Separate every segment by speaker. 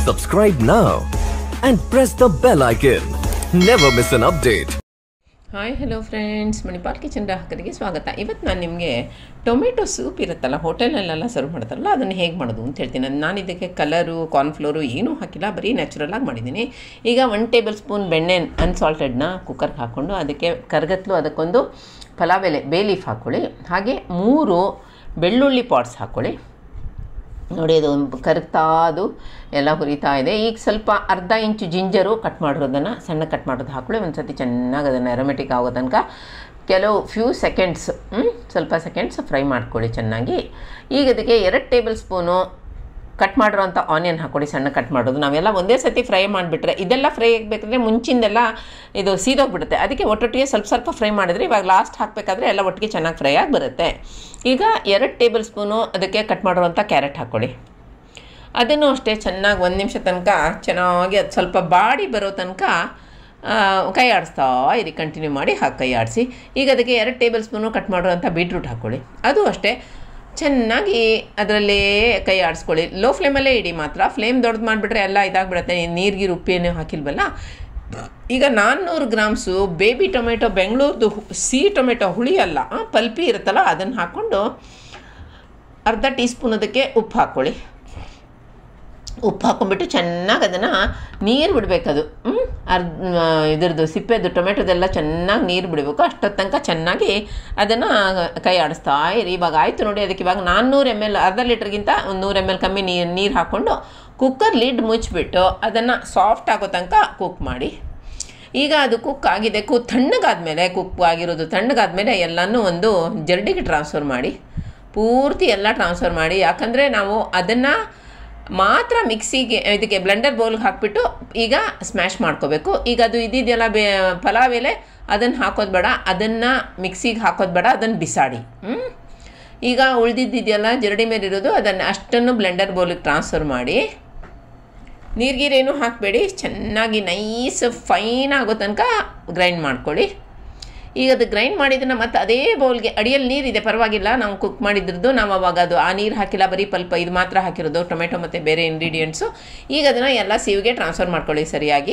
Speaker 1: Subscribe now and press the bell icon. Never miss an update.
Speaker 2: Hi hello friends Manipal kitchen ಗ್ರಾಹಕರಿಗೆ ಸ್ವಾಗತ ಇವತ್ತು ನಾನು ನಿಮಗೆ ಟೊಮೆಟೊ ಸೂಪ್ ಇರುತ್ತಲ್ಲ ಹೋಟೆಲ್ನಲ್ಲೆಲ್ಲ ಸರ್ವ್ ಮಾಡ್ತಾರಲ್ಲ ಅದನ್ನು ಹೇಗೆ ಮಾಡೋದು ಅಂತ ಹೇಳ್ತೀನಿ ನಾನು ಇದಕ್ಕೆ ಕಲರು ಕಾರ್ನ್ಫ್ಲೋರು ಏನೂ ಹಾಕಿಲ್ಲ ಬರೀ ನ್ಯಾಚುರಲಾಗಿ ಮಾಡಿದ್ದೀನಿ ಈಗ ಒನ್ ಟೇಬಲ್ ಸ್ಪೂನ್ ಬೆಣ್ಣೆ ಅನ್ಸಾಲ್ಟೆಡ್ನ ಕುಕ್ಕರ್ಗೆ ಹಾಕ್ಕೊಂಡು ಅದಕ್ಕೆ ಕರ್ಗತ್ಲು ಅದಕ್ಕೊಂದು ಪಲಾವ್ ಎಲೆ ಬೇ ಲೀಫ್ ಹಾಕ್ಕೊಳ್ಳಿ ಹಾಗೆ ಮೂರು ಬೆಳ್ಳುಳ್ಳಿ ಪಾಟ್ಸ್ ಹಾಕ್ಕೊಳ್ಳಿ ನೋಡಿ ಅದು ಕರಗ್ತಾ ಅದು ಎಲ್ಲ ಹುರಿತಾ ಇದೆ ಈಗ ಸ್ವಲ್ಪ ಅರ್ಧ ಇಂಚು ಜಿಂಜರು ಕಟ್ ಮಾಡಿರೋದನ್ನು ಸಣ್ಣ ಕಟ್ ಮಾಡೋದು ಹಾಕೊಳ್ಳಿ ಒಂದು ಸತಿ ಚೆನ್ನಾಗಿ ಅದನ್ನು ಅರೋಮೆಟಿಕ್ ಆಗೋ ತನಕ ಕೆಲವು ಫ್ಯೂ ಸೆಕೆಂಡ್ಸ್ ಸ್ವಲ್ಪ ಸೆಕೆಂಡ್ಸ್ ಫ್ರೈ ಮಾಡ್ಕೊಳ್ಳಿ ಚೆನ್ನಾಗಿ ಈಗ ಅದಕ್ಕೆ ಎರಡು ಟೇಬಲ್ ಸ್ಪೂನು ಕಟ್ ಮಾಡಿರೋಂಥ ಆನಿಯನ್ ಹಾಕ್ಕೊಡಿ ಸಣ್ಣ ಕಟ್ ಮಾಡೋದು ನಾವೆಲ್ಲ ಒಂದೇ ಸತಿ ಫ್ರೈ ಮಾಡಿಬಿಟ್ರೆ ಇದೆಲ್ಲ ಫ್ರೈ ಆಗಬೇಕಂದ್ರೆ ಮುಂಚಿಂದೆಲ್ಲ ಇದು ಸೀದೋಗ್ಬಿಡುತ್ತೆ ಅದಕ್ಕೆ ಒಟ್ಟೊಟ್ಟಿಗೆ ಸ್ವಲ್ಪ ಸ್ವಲ್ಪ ಫ್ರೈ ಮಾಡಿದ್ರೆ ಇವಾಗ ಲಾಸ್ಟ್ ಹಾಕಬೇಕಾದ್ರೆ ಎಲ್ಲ ಒಟ್ಟಿಗೆ ಚೆನ್ನಾಗಿ ಫ್ರೈ ಆಗಿ ಬರುತ್ತೆ ಈಗ ಎರಡು ಟೇಬಲ್ ಸ್ಪೂನು ಅದಕ್ಕೆ ಕಟ್ ಮಾಡಿರೋಂಥ ಕ್ಯಾರೆಟ್ ಹಾಕ್ಕೊಳ್ಳಿ ಅದನ್ನು ಅಷ್ಟೇ ಚೆನ್ನಾಗಿ ಒಂದು ನಿಮಿಷ ತನಕ ಚೆನ್ನಾಗಿ ಅದು ಸ್ವಲ್ಪ ಬಾಡಿ ಬರೋ ತನಕ ಕೈ ಆಡಿಸ್ತಾ ಇರಿ ಕಂಟಿನ್ಯೂ ಮಾಡಿ ಹಾಕಿ ಕೈ ಆಡಿಸಿ ಈಗ ಅದಕ್ಕೆ ಎರಡು ಟೇಬಲ್ ಸ್ಪೂನು ಕಟ್ ಮಾಡಿರೋಂಥ ಬೀಟ್ರೂಟ್ ಹಾಕ್ಕೊಳ್ಳಿ ಅದು ಅಷ್ಟೇ ಚೆನ್ನಾಗಿ ಅದರಲ್ಲೇ ಕೈ ಆಡಿಸ್ಕೊಳ್ಳಿ ಲೋ ಫ್ಲೇಮಲ್ಲೇ ಇಡಿ ಮಾತ್ರ ಫ್ಲೇಮ್ ದೊಡ್ಡದು ಮಾಡಿಬಿಟ್ರೆ ಎಲ್ಲ ಇದಾಗ್ಬಿಡುತ್ತೆ ನೀರಿಗೆ ಉಪ್ಪೇನು ಹಾಕಿಲ್ವಲ್ಲ ಈಗ ನಾನ್ನೂರು ಗ್ರಾಮ್ಸು ಬೇಬಿ ಟೊಮೆಟೊ ಬೆಂಗಳೂರ್ದು ಸಿಹಿ ಟೊಮೆಟೊ ಹುಳಿ ಅಲ್ಲ ಪಲ್ಪಿ ಇರುತ್ತಲ್ಲ ಅದನ್ನು ಹಾಕ್ಕೊಂಡು ಅರ್ಧ ಟೀ ಸ್ಪೂನ್ ಅದಕ್ಕೆ ಉಪ್ಪು ಹಾಕ್ಕೊಳ್ಳಿ ಉಪ್ಪು ಹಾಕ್ಕೊಂಬಿಟ್ಟು ಚೆನ್ನಾಗಿ ಅದನ್ನು ನೀರು ಬಿಡಬೇಕದು ಅರ್ಧ ಇದ್ರದ್ದು ಸಿಪ್ಪೆದು ಟೊಮೆಟೊದೆಲ್ಲ ಚೆನ್ನಾಗಿ ನೀರು ಬಿಡಬೇಕು ಅಷ್ಟೊತ್ತು ತನಕ ಚೆನ್ನಾಗಿ ಅದನ್ನು ಕೈ ಆಡಿಸ್ತಾ ಇರಿ ಇವಾಗ ಆಯಿತು ನೋಡಿ ಅದಕ್ಕೆ ಇವಾಗ ನಾನ್ನೂರು ಎಮ್ ಎಲ್ ಅರ್ಧ ಲೀಟ್ರ್ಗಿಂತ ಒಂದು ನೂರು ಎಮ್ ಎಲ್ ಕಮ್ಮಿ ನೀರು ನೀರು ಹಾಕ್ಕೊಂಡು ಕುಕ್ಕರ್ ಲಿಡ್ ಮುಚ್ಚಿಬಿಟ್ಟು ಅದನ್ನು ಸಾಫ್ಟ್ ಆಗೋ ತನಕ ಕುಕ್ ಮಾಡಿ ಈಗ ಅದು ಕುಕ್ ಆಗಿದೆ ಕು ತಣ್ಣಗಾದ್ಮೇಲೆ ಕುಕ್ ಆಗಿರೋದು ತಣ್ಣಗಾದ್ಮೇಲೆ ಎಲ್ಲನೂ ಒಂದು ಜರಡಿಗೆ ಟ್ರಾನ್ಸ್ಫರ್ ಮಾಡಿ ಪೂರ್ತಿ ಎಲ್ಲ ಟ್ರಾನ್ಸ್ಫರ್ ಮಾಡಿ ಯಾಕಂದರೆ ನಾವು ಅದನ್ನು ಮಾತ್ರ ಮಿಕ್ಸಿಗೆ ಇದಕ್ಕೆ ಬ್ಲೆಂಡರ್ ಬೌಲ್ಗೆ ಹಾಕ್ಬಿಟ್ಟು ಈಗ ಸ್ಮ್ಯಾಶ್ ಮಾಡ್ಕೋಬೇಕು ಈಗ ಅದು ಇದಿದೆಯಲ್ಲ ಬೇ ಪಲಾವ್ ಎಲೆ ಅದನ್ನು ಹಾಕೋದು ಬೇಡ ಅದನ್ನು ಮಿಕ್ಸಿಗೆ ಹಾಕೋದು ಬೇಡ ಅದನ್ನು ಬಿಸಾಡಿ ಈಗ ಉಳಿದಿದ್ದಿದೆಯಲ್ಲ ಜರಡಿ ಮೇಲೆ ಇರೋದು ಅದನ್ನು ಅಷ್ಟನ್ನು ಬ್ಲೆಂಡರ್ ಬೌಲಿಗೆ ಟ್ರಾನ್ಸ್ಫರ್ ಮಾಡಿ ನೀರ್ಗೀರೇನು ಹಾಕಬೇಡಿ ಚೆನ್ನಾಗಿ ನೈಸ್ ಫೈನ್ ಆಗೋ ತನಕ ಗ್ರೈಂಡ್ ಮಾಡ್ಕೊಳ್ಳಿ ಈಗ ಅದು ಗ್ರೈಂಡ್ ಮಾಡಿದ್ದನ್ನು ಮತ್ತು ಅದೇ ಬೌಲ್ಗೆ ಅಡಿಯಲ್ಲಿ ನೀರಿದೆ ಪರವಾಗಿಲ್ಲ ನಾವು ಕುಕ್ ಮಾಡಿದ್ರದ್ದು ನಾವು ಅವಾಗ ಅದು ಆ ನೀರು ಹಾಕಿಲ್ಲ ಬರೀ ಪಲ್ಪ ಇದು ಮಾತ್ರ ಹಾಕಿರೋದು ಟೊಮೆಟೊ ಮತ್ತು ಬೇರೆ ಇಂಗ್ರೀಡಿಯೆಂಟ್ಸು ಈಗ ಅದನ್ನು ಎಲ್ಲ ಸೀವಿಗೆ ಟ್ರಾನ್ಸ್ಫರ್ ಮಾಡ್ಕೊಳ್ಳಿ ಸರಿಯಾಗಿ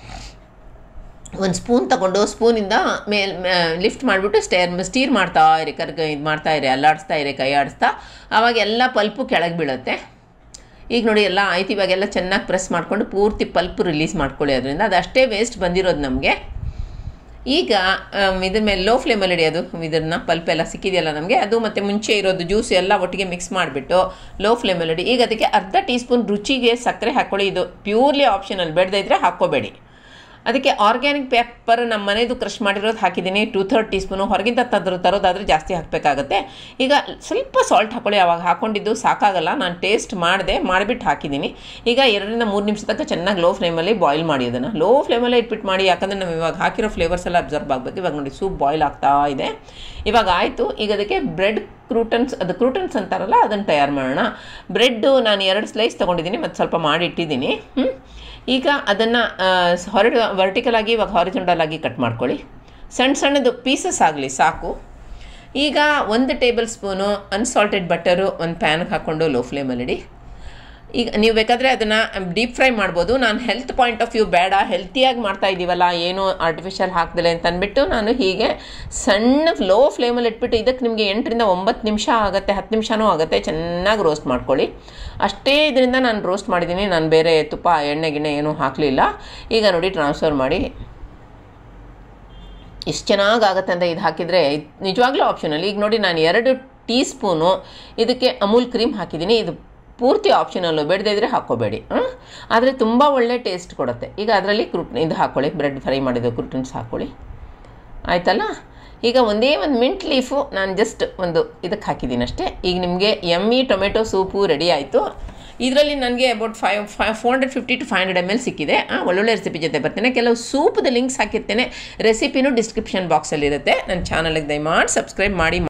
Speaker 2: ಒಂದು ಸ್ಪೂನ್ ತಗೊಂಡು ಸ್ಪೂನಿಂದ ಮೇಲ್ ಲಿಫ್ಟ್ ಮಾಡಿಬಿಟ್ಟು ಸ್ಟೇರ್ ಸ್ಟೀರ್ ಮಾಡ್ತಾ ಇರಿ ಕರ್ಗ ಇದು ಮಾಡ್ತಾ ಇರಿ ಅಲ್ಲಾಡಿಸ್ತಾ ಇರಿ ಕೈ ಆಡಿಸ್ತಾ ಆವಾಗ ಎಲ್ಲ ಪಲ್ಪು ಕೆಳಗೆ ಬೀಳುತ್ತೆ ಈಗ ನೋಡಿ ಎಲ್ಲ ಆಯ್ತು ಇವಾಗೆಲ್ಲ ಚೆನ್ನಾಗಿ ಪ್ರೆಸ್ ಮಾಡಿಕೊಂಡು ಪೂರ್ತಿ ಪಲ್ಪ್ ರಿಲೀಸ್ ಮಾಡ್ಕೊಳ್ಳಿ ಅದರಿಂದ ಅದು ಅಷ್ಟೇ ವೇಸ್ಟ್ ಬಂದಿರೋದು ನಮಗೆ ಈಗ ಇದ್ರ ಮೇಲೆ ಲೋ ಫ್ಲೇಮಲ್ಲಿ ಇಡಿಯೋದು ಇದನ್ನು ಪಲ್ಪ್ ಎಲ್ಲ ಸಿಕ್ಕಿದೆಯಲ್ಲ ನಮಗೆ ಅದು ಮತ್ತು ಮುಂಚೆ ಇರೋದು ಜ್ಯೂಸ್ ಎಲ್ಲ ಒಟ್ಟಿಗೆ ಮಿಕ್ಸ್ ಮಾಡಿಬಿಟ್ಟು ಲೋ ಫ್ಲೇಮಲ್ಲಿ ಇಡಿ ಈಗ ಅದಕ್ಕೆ ಅರ್ಧ ಟೀ ಸ್ಪೂನ್ ರುಚಿಗೆ ಸಕ್ಕರೆ ಹಾಕ್ಕೊಳ್ಳಿ ಇದು ಪ್ಯೂರ್ಲಿ ಆಪ್ಷನಲ್ ಬೇಡದೇ ಇದ್ದರೆ ಹಾಕ್ಕೋಬೇಡಿ ಅದಕ್ಕೆ ಆರ್ಗ್ಯಾನಿಕ್ ಪೆಪ್ಪರ್ ನಮ್ಮ ಮನೆದು ಕ್ರಷ್ ಮಾಡಿರೋದು ಹಾಕಿದ್ದೀನಿ ಟೂ ಥರ್ಡ್ ಟೀ ಸ್ಪೂನು ಹೊರಗಿಂದ ತದ್ರು ತರೋದಾದರೆ ಜಾಸ್ತಿ ಹಾಕಬೇಕಾಗತ್ತೆ ಈಗ ಸ್ವಲ್ಪ ಸಾಲ್ಟ್ ಹಾಕ್ಕೊಳ್ಳಿ ಅವಾಗ ಹಾಕ್ಕೊಂಡಿದ್ದು ಸಾಕಾಗಲ್ಲ ನಾನು ಟೇಸ್ಟ್ ಮಾಡಿದೆ ಮಾಡಿಬಿಟ್ಟು ಹಾಕಿದ್ದೀನಿ ಈಗ ಎರಡರಿಂದ ಮೂರು ನಿಮಿಷ ತನಕ ಚೆನ್ನಾಗಿ ಲೋ ಫ್ಲೇಮಲ್ಲಿ ಬಾಯ್ಲ್ ಮಾಡಿ ಅದನ್ನು ಲೋ ಫ್ಲೇಮಲ್ಲೇ ಇಟ್ಬಿಟ್ಟು ಮಾಡಿ ಯಾಕಂದರೆ ನಾವು ಇವಾಗ ಹಾಕಿರೋ ಫ್ಲೇವರ್ಸ್ ಎಲ್ಲ ಅಬ್ಸರ್ವ್ ಆಗಬೇಕು ಇವಾಗ ನೋಡಿ ಸೂಪ್ ಬಾಯ್ಲ್ ಆಗ್ತಾ ಇದೆ ಇವಾಗ ಆಯಿತು ಈಗ ಅದಕ್ಕೆ ಬ್ರೆಡ್ ಕ್ರೂಟನ್ಸ್ ಅದು ಕ್ರೂಟನ್ಸ್ ಅಂತಾರಲ್ಲ ಅದನ್ನು ತಯಾರು ಮಾಡೋಣ ಬ್ರೆಡ್ಡು ನಾನು ಎರಡು ಸ್ಲೈಸ್ ತೊಗೊಂಡಿದ್ದೀನಿ ಮತ್ತು ಸ್ವಲ್ಪ ಮಾಡಿ ಇಟ್ಟಿದ್ದೀನಿ ಈಗ ಅದನ್ನು ಹೊರಡು ವರ್ಟಿಕಲ್ ಆಗಿ ಇವಾಗ ಹಾರಿಜೆಂಟಲ್ ಆಗಿ ಕಟ್ ಮಾಡ್ಕೊಳ್ಳಿ ಸಣ್ಣ ಸಣ್ಣದು ಪೀಸಸ್ ಆಗಲಿ ಸಾಕು ಈಗ ಒಂದು ಟೇಬಲ್ ಸ್ಪೂನು ಅನ್ಸಾಲ್ಟೆಡ್ ಬಟರು ಒಂದು ಪ್ಯಾನ್ಗೆ ಹಾಕ್ಕೊಂಡು ಲೋ ಫ್ಲೇಮಲ್ಲಿಡಿ ಈಗ ನೀವು ಬೇಕಾದರೆ ಅದನ್ನು ಡೀಪ್ ಫ್ರೈ ಮಾಡ್ಬೋದು ನಾನು ಹೆಲ್ತ್ ಪಾಯಿಂಟ್ ಆಫ್ ವ್ಯೂ ಬೇಡ ಹೆಲ್ತಿಯಾಗಿ ಮಾಡ್ತಾ ಇದ್ದೀವಲ್ಲ ಏನು ಆರ್ಟಿಫಿಷಿಯಲ್ ಹಾಕ್ದಿಲ್ಲ ಅಂತ ಅಂದ್ಬಿಟ್ಟು ನಾನು ಹೀಗೆ ಸಣ್ಣ ಲೋ ಫ್ಲೇಮಲ್ಲಿ ಇಟ್ಬಿಟ್ಟು ಇದಕ್ಕೆ ನಿಮಗೆ ಎಂಟರಿಂದ ಒಂಬತ್ತು ನಿಮಿಷ ಆಗುತ್ತೆ ಹತ್ತು ನಿಮಿಷನೂ ಆಗುತ್ತೆ ಚೆನ್ನಾಗಿ ರೋಸ್ಟ್ ಮಾಡ್ಕೊಳ್ಳಿ ಅಷ್ಟೇ ಇದರಿಂದ ನಾನು ರೋಸ್ಟ್ ಮಾಡಿದ್ದೀನಿ ನಾನು ಬೇರೆ ತುಪ್ಪ ಎಣ್ಣೆ ಗಿಣ್ಣೆ ಏನೂ ಹಾಕಲಿಲ್ಲ ಈಗ ನೋಡಿ ಟ್ರಾನ್ಸ್ಫರ್ ಮಾಡಿ ಎಷ್ಟು ಚೆನ್ನಾಗಾಗತ್ತೆ ಅಂತ ಇದು ಹಾಕಿದರೆ ನಿಜವಾಗ್ಲೂ ಆಪ್ಷನಲ್ ಈಗ ನೋಡಿ ನಾನು ಎರಡು ಟೀ ಸ್ಪೂನು ಇದಕ್ಕೆ ಅಮೂಲ್ ಕ್ರೀಮ್ ಹಾಕಿದ್ದೀನಿ ಇದು ಪೂರ್ತಿ ಆಪ್ಷನಲ್ಲು ಬೇಡದೇ ಇದ್ದರೆ ಹಾಕ್ಕೋಬೇಡಿ ಆದರೆ ತುಂಬ ಒಳ್ಳೆ ಟೇಸ್ಟ್ ಕೊಡುತ್ತೆ ಈಗ ಅದರಲ್ಲಿ ಕ್ರೂಟ್ ಇದು ಹಾಕ್ಕೊಳ್ಳಿ ಬ್ರೆಡ್ ಫ್ರೈ ಮಾಡಿದ್ದು ಕ್ರೂಟನ್ಸ್ ಹಾಕ್ಕೊಳ್ಳಿ ಆಯ್ತಲ್ಲ ಈಗ ಒಂದೇ ಒಂದು ಮಿಂಟ್ ಲೀಫು ನಾನು ಜಸ್ಟ್ ಒಂದು ಇದಕ್ಕೆ ಹಾಕಿದ್ದೀನಿ ಅಷ್ಟೇ ಈಗ ನಿಮಗೆ ಎಮ್ಮಿ ಟೊಮೆಟೊ ಸೂಪು ರೆಡಿ ಆಯಿತು ಇದರಲ್ಲಿ ನನಗೆ about five five four hundred fifty to five hundred M L ಸಿಕ್ಕಿದೆ ಒಳ್ಳೊಳ್ಳೆ ರೆಸಿಪಿ ಜೊತೆ ಬರ್ತೇನೆ ಕೆಲವು ಸೂಪ್ದು ಲಿಂಕ್ಸ್ ಹಾಕಿರ್ತೇನೆ ರೆಸಿಪಿನೂ ಡಿಸ್ಕ್ರಿಪ್ಷನ್ ಬಾಕ್ಸಲ್ಲಿರುತ್ತೆ ನನ್ನ ಚಾನಲ್ಗೆ ದಯಮಾಡಿ ಸಬ್ಸ್ಕ್ರೈಬ್ ಮಾಡಿ